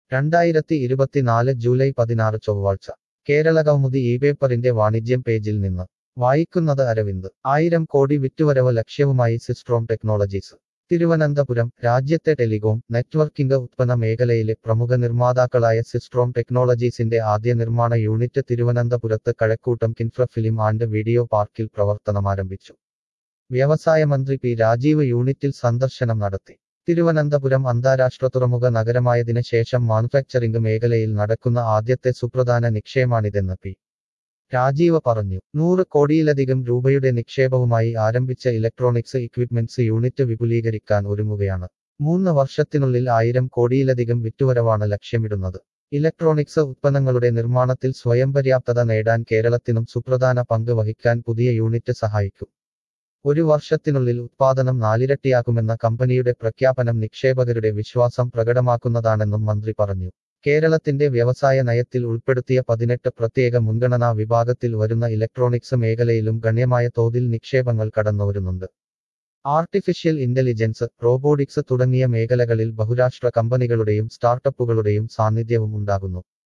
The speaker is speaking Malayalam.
രണ്ടായിരത്തി ഇരുപത്തിനാല് ജൂലൈ പതിനാറ് ചൊവ്വാഴ്ച കേരള കൗമുദി ഈ പേപ്പറിന്റെ വാണിജ്യം പേജിൽ നിന്ന് വായിക്കുന്നത് അരവിന്ദ് ആയിരം കോടി വിറ്റുവരവ് ലക്ഷ്യവുമായി സിസ്ട്രോം ടെക്നോളജീസ് തിരുവനന്തപുരം രാജ്യത്തെ ടെലികോം നെറ്റ്വർക്കിംഗ് ഉത്പന്ന മേഖലയിലെ പ്രമുഖ നിർമ്മാതാക്കളായ സിസ്ട്രോം ടെക്നോളജീസിന്റെ ആദ്യ നിർമ്മാണ യൂണിറ്റ് തിരുവനന്തപുരത്ത് Kazhakoottam KINFRA film and video പാർക്കിൽ പ്രവർത്തനമാരംഭിച്ചു വ്യവസായ മന്ത്രി പി രാജീവ് യൂണിറ്റിൽ സന്ദർശനം നടത്തി തിരുവനന്തപുരം അന്താരാഷ്ട്ര തുറമുഖ നഗരമായതിന് ശേഷം മാനുഫാക്ചറിംഗ് മേഖലയിൽ നടക്കുന്ന ആദ്യത്തെ സുപ്രധാന നിക്ഷേപമാണിതെന്ന് പി രാജീവ് പറഞ്ഞു നൂറ് കോടിയിലധികം രൂപയുടെ നിക്ഷേപവുമായി ആരംഭിച്ച ഇലക്ട്രോണിക്സ് ഇക്വിപ്മെന്റ്സ് യൂണിറ്റ് വിപുലീകരിക്കാൻ ഒരുങ്ങുകയാണ് മൂന്ന് വർഷത്തിനുള്ളിൽ ആയിരം കോടിയിലധികം വിറ്റുവരവാണ് ലക്ഷ്യമിടുന്നത് ഇലക്ട്രോണിക്സ് ഉത്പന്നങ്ങളുടെ നിർമ്മാണത്തിൽ സ്വയം പര്യാപ്തത നേടാൻ കേരളത്തിനും സുപ്രധാന പങ്ക് വഹിക്കാൻ പുതിയ യൂണിറ്റ് സഹായിക്കും ഒരു വർഷത്തിനുള്ളിൽ ഉത്പാദനം നാലിരട്ടിയാക്കുമെന്ന കമ്പനിയുടെ പ്രഖ്യാപനം നിക്ഷേപകരുടെ വിശ്വാസം പ്രകടമാക്കുന്നതാണെന്നും മന്ത്രി പറഞ്ഞു കേരളത്തിന്റെ വ്യവസായ നയത്തിൽ ഉൾപ്പെടുത്തിയ പതിനെട്ട് പ്രത്യേക മുൻഗണനാ വിഭാഗത്തിൽ വരുന്ന ഇലക്ട്രോണിക്സ് മേഖലയിലും ഗണ്യമായ തോതിൽ നിക്ഷേപങ്ങൾ കടന്നുവരുന്നുണ്ട് ആർട്ടിഫിഷ്യൽ ഇന്റലിജൻസ് റോബോട്ടിക്സ് തുടങ്ങിയ മേഖലകളിൽ ബഹുരാഷ്ട്ര കമ്പനികളുടെയും സ്റ്റാർട്ടപ്പുകളുടെയും സാന്നിധ്യവും ഉണ്ടാകുന്നു